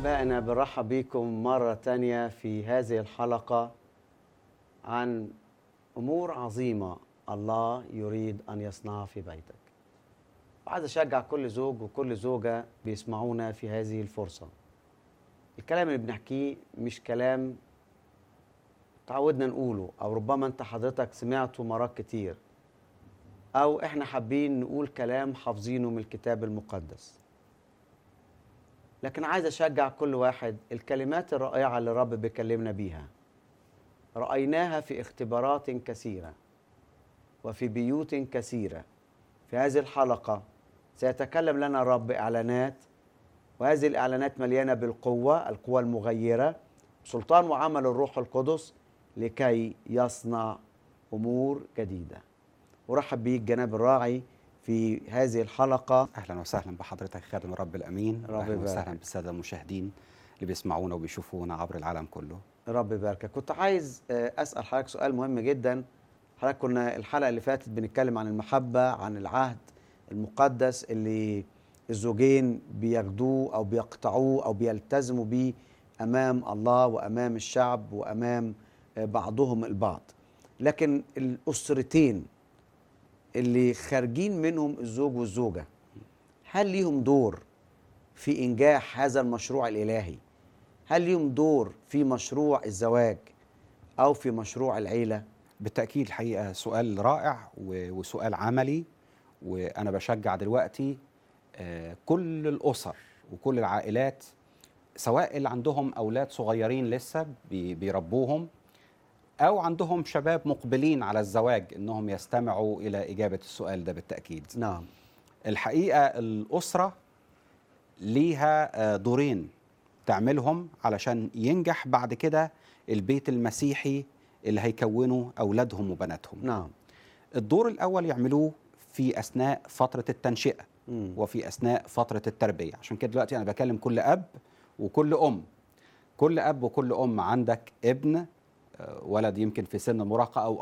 أحبائنا برحب بكم مرة تانية في هذه الحلقة عن أمور عظيمة الله يريد أن يصنعها في بيتك وعايز أشجع كل زوج وكل زوجة بيسمعونا في هذه الفرصة الكلام اللي بنحكيه مش كلام تعودنا نقوله أو ربما أنت حضرتك سمعته مرات كتير أو إحنا حابين نقول كلام حافظينه من الكتاب المقدس لكن عايز اشجع كل واحد الكلمات الرائعه اللي الرب بيكلمنا بيها رايناها في اختبارات كثيره وفي بيوت كثيره في هذه الحلقه سيتكلم لنا الرب اعلانات وهذه الاعلانات مليانه بالقوه القوه المغيره سلطان وعمل الروح القدس لكي يصنع امور جديده ورحب بيك جناب الراعي في هذه الحلقه اهلا وسهلا بحضرتك خادم الرب الامين رب اهلا وسهلا يبارك. بالساده المشاهدين اللي بيسمعونا وبيشوفونا عبر العالم كله رب يباركك كنت عايز آه، اسال حضرتك سؤال مهم جدا حضرتك كنا الحلقه اللي فاتت بنتكلم عن المحبه عن العهد المقدس اللي الزوجين بياخدوه او بيقطعوه او بيلتزموا بيه امام الله وامام الشعب وامام آه، بعضهم البعض لكن الاسرتين اللي خارجين منهم الزوج والزوجه هل ليهم دور في انجاح هذا المشروع الالهي هل ليهم دور في مشروع الزواج او في مشروع العيله بالتاكيد الحقيقه سؤال رائع و- وسؤال عملي وانا بشجع دلوقتي آه، كل الاسر وكل العائلات سواء اللي عندهم اولاد صغيرين لسه بي- بيربوهم او عندهم شباب مقبلين على الزواج انهم يستمعوا الى اجابه السؤال ده بالتاكيد نعم الحقيقه الاسره ليها آه، دورين تعملهم علشان ينجح بعد كده البيت المسيحي اللي هيكونه اولادهم وبناتهم نعم الدور الاول يعملوه في اثناء فتره التنشئه مم. وفي اثناء فتره التربيه عشان كده دلوقتي انا بكلم كل اب وكل ام كل اب وكل ام عندك ابن آه، ولد يمكن في سن المراهقه او